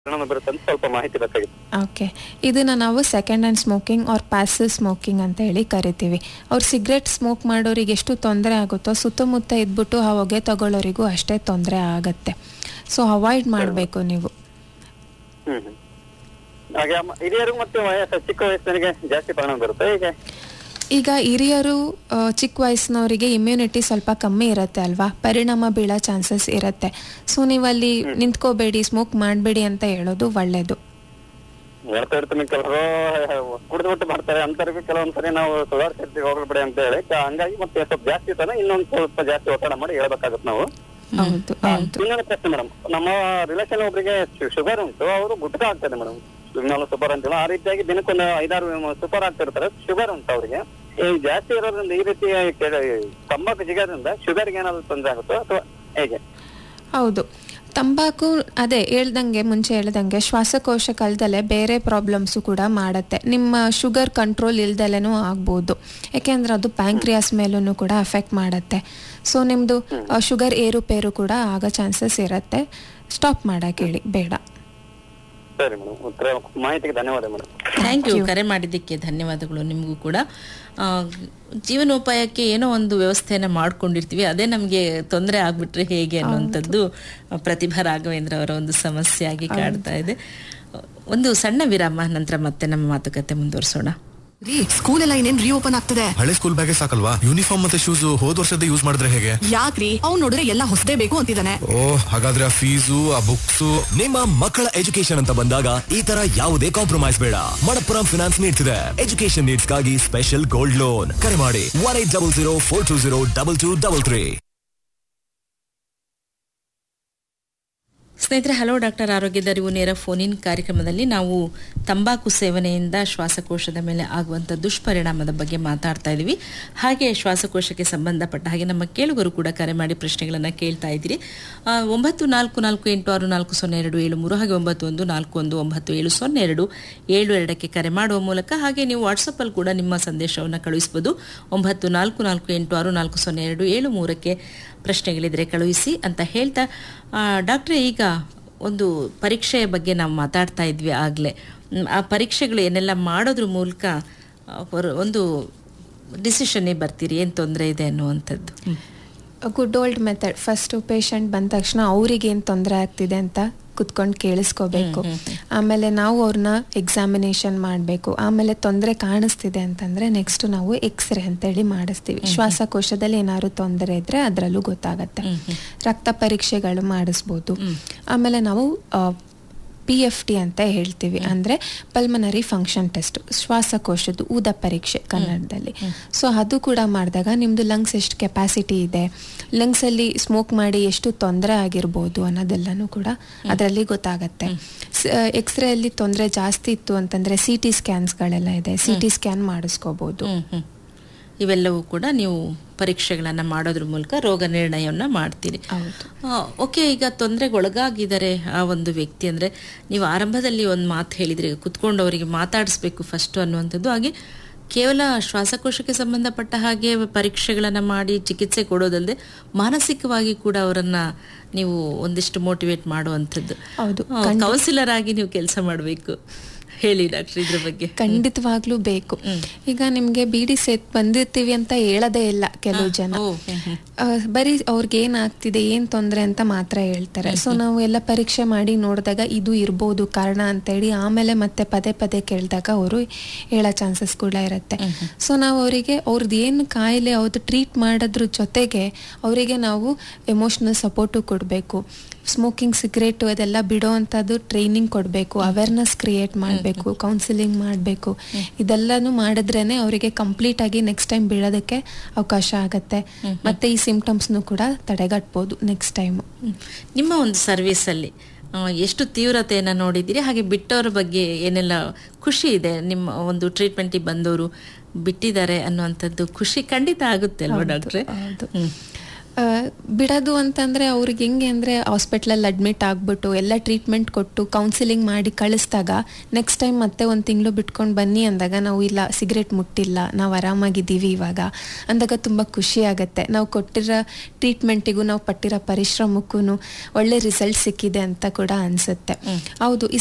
ಪರಿಣಾಮ ಬರುತ್ತೆ ಅಂತ ಸ್ವಲ್ಪ ಮಾಹಿತಿ ಬೇಕಾಗಿತ್ತು ಓಕೆ ಇದನ್ನು ನಾವು second hand smoking or passive smoking ಅಂತ ಹೇಳಿ ಕರಿತೀವಿ ಅವ್ರು ಸಿಗರೆಟ್ ಸ್ಮೋಕ್ ಮಾಡೋರಿಗೆ ಎಷ್ಟು ತೊಂದರೆ ಆಗುತ್ತೋ ಸುತ್ತಮುತ್ತ ಇದ್ಬಿಟ್ಟು ಆ ಹೊಗೆ ತಗೊಳ್ಳೋರಿಗೂ ಅಷ್ಟೇ ತೊಂದರೆ ಆಗತ್ತೆ ಸೊ ಅವಾಯ್ಡ್ ಮಾಡಬೇಕು ನೀವು ಹ್ಮ್ ಹ್ಮ್. ಹಾಗೆ ಅಮ್ಮ- ಹಿರಿಯರು ಮತ್ತೆ ವಯಸ್ಸು ಚಿಕ್ಕ ವಯಸ್ಸಿನವರಿಗೆ ಜಾಸ್ತಿ ಪರಿಣಾಮ ಬರುತ್ತೆ ಹೀಗೆ ಈಗ ಹಿರಿಯರು ಆ, ಚಿಕ್ಕ ವಯಸ್ಸಿನವರಿಗೆ ಇಮ್ಯುನಿಟಿ ಸ್ವಲ್ಪ ಕಮ್ಮಿ ಇರುತ್ತೆ ಅಲ್ವಾ ಪರಿಣಾಮ ಬೀಳೋ ಚಾನ್ಸಸ್ ಇರುತ್ತೆ ಸೊ ನೀವಲ್ಲಿ ನಿಂತ್ಕೋಬೇಡಿ ಸ್ಮೋಕ್ ಮಾಡಬೇಡಿ ಅಂತ ಹೇಳೋದು ಒಳ್ಳೆಯದು ಹೇಳ್ತಾ ಇರ್ತೀನಿ ಕೆಲವರು ಕುಡಿದು ಬಿಟ್ಟು ಮಾಡ್ತಾರೆ ಅಂತವ್ರಿಗೆ ಕೆಲವೊಂದ್ಸರಿ ನಾವು ಸುಧಾರಿಸಿರ್ತೀವಿ ಹೋಗ್ಬಿಡಿ ಅಂತ ಹೇಳಿ ಕ- ಹಂಗಾಗಿ ಮತ್ತೆ ಸ್ವಲ್ಪ ಜಾಸ್ತಿ ಇರ್ತಾನೆ ಇನ್ನೊಂದು ಸ್ವಲ್ಪ ಜಾಸ್ತಿ ಒತ್ತಡ ಮಾಡಿ ಹೇಳ್ಬೇಕಾಗುತ್ತೆ ನಾವು ಹೌದು ಹೌದು ಇನ್ನೊಂದು ಪ್ರಶ್ನೆ ಮೇಡಮ್ ನಮ್ಮ ರಿಲೇಷನ್ ಒಬ್ರಿಗೆ ಶುಗರ್ ಉಂಟು ಅವರು ಗುಟ್ಕ ಆಗ್ತದೆ ಮೇಡಮ್ ನಾವು ಸೂಪರ್ ಅಂತೀವಿ ಆ ರೀತಿಯಾಗಿ ದಿನಕ್ಕೊಂದು ಐದಾರು ಸೂಪರ್ ಆಗ್ತಿರ್ತಾರೆ ಶುಗರ್ ಉಂಟು ಅವರಿಗೆ ಈ ಜಾಸ್ತಿ ಇರೋದ್ರಿಂದ ಈ ರೀತಿ ಕೆ- ತಂಬಾಕು ಜಿಗೋದ್ರಿಂದ ಶುಗರ್ಗೆ ಏನಾದ್ರು ತೊಂದರೆ ಆಗುತ್ತೋ ಅಥವಾ ಹೇಗೆ ಹೌದು ತಂಬಾಕು ಅದೇ ಹೇಳ್ದಂಗೆ ಮುಂಚೆ ಹೇಳ್ದಂಗೆ ಶ್ವಾಸಕೋಶ ಕಲ್ದಲೆ ಬೇರೆ ಪ್ರಾಬ್ಲಮ್ಸು ಕೂಡ ಮಾಡುತ್ತೆ ನಿಮ್ಮ ಶುಗರ್ ಕಂಟ್ರೋಲ್ ಇಲ್ದಲೇನೂ ಆಗ್ಬೋದು ಯಾಕೆಂದ್ರೆ ಅದು ಪ್ಯಾಂಕ್ರಿಯಾಸ್ ಮೇಲೂ ಕೂಡ ಅಫೆಕ್ಟ್ ಮಾಡುತ್ತೆ ಸೊ ನಿಮ್ಮದು ಶುಗರ್ ಏರುಪೇರು ಕೂಡ ಆಗೋ ಚಾನ್ಸಸ್ ಇರುತ್ತೆ ಸ್ಟಾಪ್ ಮಾಡಕ್ಕೆ ಹೇಳಿ ಬೇಡ ಸರಿ ಮೇಡಮ್ ಉತ್ತರ ಮಾಹಿತಿಗೆ ಧನ್ಯವಾದ ಮೇಡಮ್ ಥ್ಯಾಂಕ್ ಯು ಕರೆ ಮಾಡಿದ್ದಕ್ಕೆ ಧನ್ಯವಾದಗಳು ನಿಮಗೂ ಕೂಡ ಆ, ಜೀವನೋಪಾಯಕ್ಕೆ ಏನೋ ಒಂದು ವ್ಯವಸ್ಥೆಯನ್ನು ಮಾಡ್ಕೊಂಡಿರ್ತೀವಿ ಅದೇ ನಮಗೆ ತೊಂದರೆ ಆಗ್ಬಿಟ್ರೆ ಹೇಗೆ ಅನ್ನುವಂಥದ್ದು ಪ್ರತಿಭಾ ರಾಘವೇಂದ್ರ ಅವರ ಒಂದು ಸಮಸ್ಯೆಯಾಗಿ ಕಾಡ್ತಾ ಇದೆ ಒಂದು ಸಣ್ಣ ವಿರಾಮ ನಂತರ ಮತ್ತೆ ನಮ್ಮ ಮಾತುಕತೆ ಮುಂದುವರಿಸೋಣ ರೀ ಸ್ಕೂಲ್ ಎಲ್ಲ ಇನ್ನೇನ್ ರೀಓಪನ್ ಆಗ್ತದೆ ಹಳೆ ಸ್ಕೂಲ್ ಬ್ಯಾಗೇ ಸಾಕಲ್ವಾ ಯೂನಿಫಾರ್ಮ್ ಮತ್ತೆ ಶೂಸ್ ಹೋದ್ ವರ್ಷದ ಯೂಸ್ ಮಾಡಿದ್ರೆ ಹೇಗೆ ಯಾಕ್ರಿ ಅವ್ನ್ ನೋಡಿದ್ರೆ ಎಲ್ಲ ಹೊಸದೇ ಬೇಕು ಅಂತಿದ್ದಾನೆ ಓ ಹಾಗಾದ್ರೆ ಆ ಫೀಸು ಆ ಬುಕ್ಸ್ ನಿಮ್ಮ ಮಕ್ಕಳ ಎಜುಕೇಶನ್ ಅಂತ ಬಂದಾಗ ಈ ತರ ಯಾವುದೇ ಕಾಂಪ್ರಮೈಸ್ ಬೇಡ ಮಣಪ್ಪುರಂ ಫಿನಾನ್ಸ್ ನೀಡ್ಸ್ ಇದೆ ಎಜುಕೇಶನ್ ನೀಡ್ಸ್ ಗಾಗಿ ಸ್ಪೆಷಲ್ ಗೋಲ್ಡ್ ಲೋನ್ ಕರೆ ಮಾಡಿ one eight double zero four two zero double two double three ಸ್ನೇಹಿತರೆ ಹಲೋ ಡಾಕ್ಟರ್ ಆರೋಗ್ಯದ ಅರಿವು ನೇರ ಫೋನಿನ್ ಕಾರ್ಯಕ್ರಮದಲ್ಲಿ ನಾವು ತಂಬಾಕು ಸೇವನೆಯಿಂದ ಶ್ವಾಸಕೋಶದ ಮೇಲೆ ಆಗುವಂಥ ದುಷ್ಪರಿಣಾಮದ ಬಗ್ಗೆ ಮಾತಾಡ್ತಾ ಇದ್ದೀವಿ ಹಾಗೆ ಶ್ವಾಸಕೋಶಕ್ಕೆ ಸಂಬಂಧಪಟ್ಟ ಹಾಗೆ ನಮ್ಮ ಕೇಳುಗರು ಕೂಡ ಕರೆ ಮಾಡಿ ಪ್ರಶ್ನೆಗಳನ್ನು ಕೇಳ್ತಾ ಇದ್ದೀರಿ ಆ, ಒಂಬತ್ತು ನಾಲ್ಕು ನಾಲ್ಕು ಎಂಟು ಆರು ನಾಲ್ಕು ಸೊನ್ನೆ ಎರಡು ಏಳು ಮೂರು ಹಾಗೆ ಒಂಬತ್ತು ಒಂದು ನಾಲ್ಕು ಒಂದು ಒಂಬತ್ತು ಏಳು ಸೊನ್ನೆ ಎರಡು ಏಳು ಎರಡಕ್ಕೆ ಕರೆ ಮಾಡುವ ಮೂಲಕ ಹಾಗೆ ನೀವು ವಾಟ್ಸಪ್ಪಲ್ಲಿ ಕೂಡ ನಿಮ್ಮ ಸಂದೇಶವನ್ನು ಕಳುಹಿಸ್ಬೋದು ಒಂಬತ್ತು ನಾಲ್ಕು ನಾಲ್ಕು ಎಂಟು ಆರು ನಾಲ್ಕು ಸೊನ್ನೆ ಎರಡು ಏಳು ಮೂರಕ್ಕೆ ಪ್ರಶ್ನೆಗಳಿದ್ರೆ ಕಳುಹಿಸಿ ಅಂತ ಹೇಳ್ತಾ ಆ, ಡಾಕ್ಟ್ರೇ ಈಗ ಒಂದು ಪರೀಕ್ಷೆಯ ಬಗ್ಗೆ ನಾವು ಮಾತಾಡ್ತಾ ಇದ್ವಿ ಆಗಲೇ ಆ ಪರೀಕ್ಷೆಗಳು ಏನೆಲ್ಲ ಮಾಡೋದ್ರ ಮೂಲಕ ಆ, ಹೊರ- ಒಂದು ಡಿಸಿಷನ್ನೇ ಬರ್ತೀರಿ ಏನು ತೊಂದರೆ ಇದೆ ಅನ್ನುವಂಥದ್ದು hmm. Good old method first patient ಬಂದ ತಕ್ಷಣ ಅವ್ರಿಗೆ ಏನು ತೊಂದರೆ ಆಗ್ತಿದೆ ಅಂತ ಕುತ್ಕೊಂಡು ಕೇಳಿಸ್ಕೋಬೇಕು ಆಮೇಲೆ ನಾವು ಅವ್ರನ್ನ ಎಕ್ಸಾಮಿನೇಷನ್ ಮಾಡಬೇಕು ಆಮೇಲೆ ತೊಂದರೆ ಕಾಣಿಸ್ತಿದೆ ಅಂತಂದ್ರೆ ನೆಕ್ಸ್ಟ್ ನಾವು ಎಕ್ಸ್ರೇ ಅಂತೇಳಿ ಮಾಡಿಸ್ತೀವಿ ಶ್ವಾಸಕೋಶದಲ್ಲಿ ಏನಾದ್ರು ತೊಂದರೆ ಇದ್ರೆ ಅದರಲ್ಲೂ ಗೊತ್ತಾಗತ್ತೆ ರಕ್ತ ಪರೀಕ್ಷೆಗಳು ಮಾಡಿಸ್ಬೋದು ಆಮೇಲೆ ನಾವು ಪಿ ಎಫ್ ಟಿ ಅಂತ ಹೇಳ್ತೀವಿ ಅಂದ್ರೆ ಪಲ್ಮನರಿ ಫಂಕ್ಷನ್ ಟೆಸ್ಟ್ ಶ್ವಾಸಕೋಶದ್ದು ಊದ ಪರೀಕ್ಷೆ ಕನ್ನಡದಲ್ಲಿ ಸೊ ಅದು ಕೂಡ ಮಾಡಿದಾಗ ನಿಮ್ದು ಲಂಗ್ಸ್ ಎಷ್ಟು ಕೆಪಾಸಿಟಿ ಇದೆ lungs ಅಲ್ಲಿ ಸ್ಮೋಕ್ ಮಾಡಿ ಎಷ್ಟು ತೊಂದರೆ ಆಗಿರ್ಬೋದು ಅನ್ನೋದೆಲ್ಲನೂ ಕೂಡ ಅದರಲ್ಲಿ ಗೊತ್ತಾಗತ್ತೆ ಎಕ್ಸ್ರೇ ಅಲ್ಲಿ ತೊಂದರೆ ಜಾಸ್ತಿ ಇತ್ತು ಅಂತಂದ್ರೆ ಸಿ ಟಿ ಸ್ಕ್ಯಾನ್ಸ್ಗಳೆಲ್ಲ ಇದೆ ಸಿ ಟಿ ಸ್ಕ್ಯಾನ್ ಮಾಡಿಸ್ಕೋಬಹುದು ಹ್ಮ್, ಹ್ಮ್. ಇವೆಲ್ಲವೂ ಕೂಡ ನೀವು ಪರೀಕ್ಷೆಗಳನ್ನು ಮಾಡೋದ್ರ ಮೂಲಕ ರೋಗ ನಿರ್ಣಯವನ್ನು ಮಾಡ್ತೀರಿ ಹೌದು. ಆ, ಓಕೆ ಈಗ ತೊಂದರೆಗೆ ಒಳಗಾಗಿದ್ದಾರೆ ಆ ಒಂದು ವ್ಯಕ್ತಿ ಅಂದರೆ ನೀವು ಆರಂಭದಲ್ಲಿ ಒಂದು ಮಾತು ಹೇಳಿದ್ರಿ ಕುತ್ಕೊಂಡು ಅವರಿಗೆ ಮಾತಾಡಿಸ್ಬೇಕು ಫಸ್ಟು ಅನ್ನುವಂಥದ್ದು ಹಾಗೆ ಕೇವಲ ಶ್ವಾಸಕೋಶಕ್ಕೆ ಸಂಬಂಧಪಟ್ಟ ಹಾಗೆ ಪರೀಕ್ಷೆಗಳನ್ನು ಮಾಡಿ ಚಿಕಿತ್ಸೆ ಕೊಡೋದಲ್ಲದೆ ಮಾನಸಿಕವಾಗಿ ಕೂಡ ಅವರನ್ನ ನೀವು ಒಂದಿಷ್ಟು ಮೋಟಿವೇಟ್ ಮಾಡುವಂಥದ್ದು ಹೌದು, ಕೌನ್ಸಿಲರ್ ಆಗಿ ನೀವು ಕೆಲಸ ಮಾಡಬೇಕು ಹೇಳಿ ಡಾಕ್ಟರ್ ಇದ್ರ ಬಗ್ಗೆ ಖಂಡಿತವಾಗ್ಲೂ ಬೇಕು ಈಗ ನಿಮ್ಗೆ ಬಿಡಿ ಸೆತ್ ಬಂದಿರ್ತೀವಿ ಅಂತ ಹೇಳದೇ ಇಲ್ಲ ಕೆಲವು ಜನ ಓ, ಹ್ಮ್, ಹ್ಮ್. ಆ, ಬರೀ ಅವ್ರಿಗೆ ಏನಾಗ್ತಿದೆ ಏನ್ ತೊಂದರೆ ಅಂತ ಮಾತ್ರ ಹೇಳ್ತಾರೆ ಸೊ ನಾವು ಎಲ್ಲ ಪರೀಕ್ಷೆ ಮಾಡಿ ನೋಡಿದಾಗ ಇದು ಇರ್ಬೋದು ಕಾರಣ ಅಂತೇಳಿ ಆಮೇಲೆ ಮತ್ತೆ ಪದೇ ಪದೇ ಕೇಳಿದಾಗ ಅವರು ಹೇಳೋ ಚಾನ್ಸಸ್ ಕೂಡ ಇರುತ್ತೆ ಸೊ ನಾವು ಅವರಿಗೆ ಅವ್ರದ್ದು ಏನು ಕಾಯಿಲೆ ಅವ್ರದ್ದು ಟ್ರೀಟ್ ಮಾಡೋದ್ರ ಜೊತೆಗೆ ಅವರಿಗೆ ನಾವು ಎಮೋಷನಲ್ ಸಪೋರ್ಟು ಕೊಡಬೇಕು ಸ್ಮೋಕಿಂಗ್ ಸಿಗರೇಟು ಅದೆಲ್ಲ ಬಿಡೋ ಅಂಥದ್ದು ಟ್ರೈನಿಂಗ್ ಕೊಡಬೇಕು ಅವೇರ್ನೆಸ್ ಕ್ರಿಯೇಟ್ ಮಾಡಬೇಕು ಕೌನ್ಸಿಲಿಂಗ್ ಮಾಡಬೇಕು ಇದೆಲ್ಲನೂ ಮಾಡಿದ್ರೇನೆ ಅವರಿಗೆ ಕಂಪ್ಲೀಟ್ ಆಗಿ ನೆಕ್ಸ್ಟ್ ಟೈಮ್ ಬೀಳೋದಕ್ಕೆ ಅವಕಾಶ ಆಗತ್ತೆ ಮತ್ತೆ ಈ ಸಿಂಪ್ಟಮ್ಸ್ನು ಕೂಡ ತಡೆಗಟ್ಬೋದು ನೆಕ್ಸ್ಟ್ ಟೈಮು ಹ್ಮ್. ನಿಮ್ಮ ಒಂದು ಸರ್ವಿಸಲ್ಲಿ ಆ, ಎಷ್ಟು ತೀವ್ರತೆಯನ್ನು ನೋಡಿದ್ದೀರಿ ಹಾಗೆ ಬಿಟ್ಟವ್ರ ಬಗ್ಗೆ ಏನೆಲ್ಲ ಖುಷಿ ಇದೆ ನಿಮ್ಮ ಒಂದು ಟ್ರೀಟ್ಮೆಂಟಿಗೆ ಬಂದವರು ಬಿಟ್ಟಿದ್ದಾರೆ ಅನ್ನುವಂಥದ್ದು ಖುಷಿ ಖಂಡಿತ ಆಗುತ್ತೆ ಅಲ್ವಾ ಡಾಕ್ಟ್ರೆ ಹೌದು. ಹ್ಮ್. ಆ, ಬಿಡೋದು ಅಂತಂದ್ರೆ ಅವ್ರಿಗೆ ಹೆಂಗೆ ಅಂದ್ರೆ ಹಾಸ್ಪಿಟ್ಲಲ್ಲಿ ಅಡ್ಮಿಟ್ ಆಗ್ಬಿಟ್ಟು ಎಲ್ಲ ಟ್ರೀಟ್ಮೆಂಟ್ ಕೊಟ್ಟು ಕೌನ್ಸಿಲಿಂಗ್ ಮಾಡಿ ಕಳಿಸ್ದಾಗ ನೆಕ್ಸ್ಟ್ ಟೈಮ್ ಮತ್ತೆ ಒಂದು ತಿಂಗಳು ಬಿಟ್ಕೊಂಡು ಬನ್ನಿ ಅಂದಾಗ ನಾವು ಇಲ್ಲ ಸಿಗರೇಟ್ ಮುಟ್ಟಿಲ್ಲ ನಾವು ಆರಾಮಾಗಿದ್ದೀವಿ ಇವಾಗ ಅಂದಾಗ ತುಂಬ ಖುಷಿ ಆಗುತ್ತೆ ನಾವು ಕೊಟ್ಟಿರೋ ಟ್ರೀಟ್ಮೆಂಟಿಗೂ ನಾವು ಪಟ್ಟಿರೋ ಪರಿಶ್ರಮಕ್ಕೂ ಒಳ್ಳೆ ರಿಸಲ್ಟ್ ಸಿಕ್ಕಿದೆ ಅಂತ ಕೂಡ ಅನ್ಸುತ್ತೆ ಹೌದು ಈ